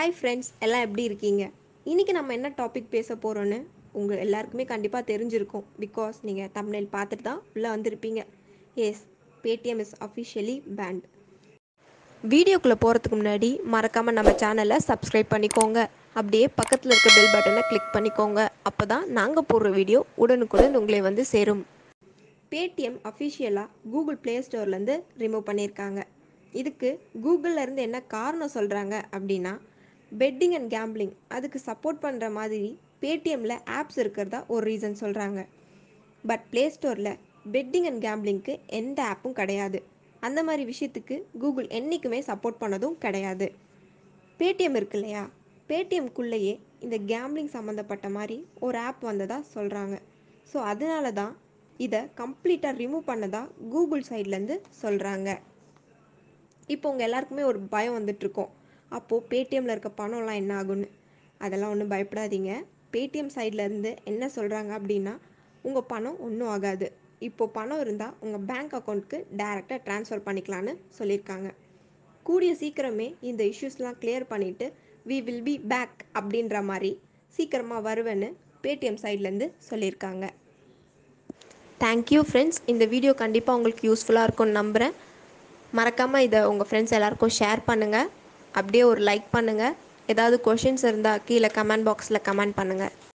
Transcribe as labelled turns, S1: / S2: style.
S1: hi friends எல்லாம் எப்படி இருக்கீங்க இன்றைக்கி நம்ம என்ன டாபிக் பேச போகிறோன்னு உங்கள் எல்லாருக்குமே கண்டிப்பாக தெரிஞ்சிருக்கும் பிகாஸ் நீங்கள் தமிழில் பார்த்துட்டு தான் உள்ளே வந்திருப்பீங்க yes Paytm is officially banned வீடியோக்குள்ளே போகிறதுக்கு முன்னாடி மறக்காமல் நம்ம சேனலை சப்ஸ்கிரைப் பண்ணிக்கோங்க அப்படியே பக்கத்தில் இருக்க பெல் பட்டனை கிளிக் பண்ணிக்கோங்க அப்போ தான் நாங்கள் போடுற வீடியோ உடனுக்குடன் உங்களை வந்து சேரும் பேடிஎம் அஃபிஷியலாக கூகுள் ப்ளே ஸ்டோர்லேருந்து ரிமூவ் பண்ணியிருக்காங்க இதுக்கு கூகுளில் இருந்து என்ன காரணம் சொல்கிறாங்க அப்படின்னா பெட்டிங் அண்ட் கேம்பிளிங் அதுக்கு சப்போர்ட் பண்ணுற மாதிரி பேடிஎம்மில் ஆப்ஸ் இருக்கிறதா ஒரு ரீசன் சொல்கிறாங்க பட் ப்ளே ஸ்டோரில் பெட்டிங் அண்ட் கேம்பிளிங்க்கு எந்த ஆப்பும் கிடையாது அந்த மாதிரி விஷயத்துக்கு கூகுள் என்றைக்குமே சப்போர்ட் பண்ணதும் கிடையாது பேடிஎம் இருக்கு இல்லையா பேடிஎம்குள்ளேயே இந்த கேம்பிளிங் சம்மந்தப்பட்ட மாதிரி ஒரு ஆப் வந்ததாக சொல்கிறாங்க ஸோ அதனால தான் இதை கம்ப்ளீட்டாக ரிமூவ் பண்ணதா கூகுள் சைட்லேருந்து சொல்கிறாங்க இப்போ உங்கள் எல்லாருக்குமே ஒரு பயம் வந்துட்டுருக்கோம் அப்போது பேடிஎம்மில் இருக்க பணம்லாம் என்ன ஆகும்னு அதெல்லாம் ஒன்றும் பயப்படாதீங்க பேடிஎம் சைட்லேருந்து என்ன சொல்கிறாங்க அப்படின்னா உங்கள் பணம் ஒன்றும் ஆகாது இப்போது பணம் இருந்தால் உங்கள் பேங்க் அக்கௌண்ட்க்கு டேரெக்டாக ட்ரான்ஸ்ஃபர் பண்ணிக்கலான்னு சொல்லியிருக்காங்க கூடிய சீக்கிரமே இந்த இஷ்யூஸ்லாம் கிளியர் பண்ணிவிட்டு வி வில் பி பேக் அப்படின்ற மாதிரி சீக்கிரமாக வருவேன்னு பேடிஎம் சைட்லேருந்து சொல்லியிருக்காங்க தேங்க்யூ ஃப்ரெண்ட்ஸ் இந்த வீடியோ கண்டிப்பாக உங்களுக்கு யூஸ்ஃபுல்லாக இருக்கும்னு நம்புகிறேன் மறக்காமல் இதை உங்கள் ஃப்ரெண்ட்ஸ் எல்லாருக்கும் ஷேர் பண்ணுங்கள் அப்படியே ஒரு லைக் பண்ணுங்கள் ஏதாவது கொஷின்ஸ் இருந்தால் கீழே கமெண்ட் பாக்ஸில் கமெண்ட் பண்ணுங்கள்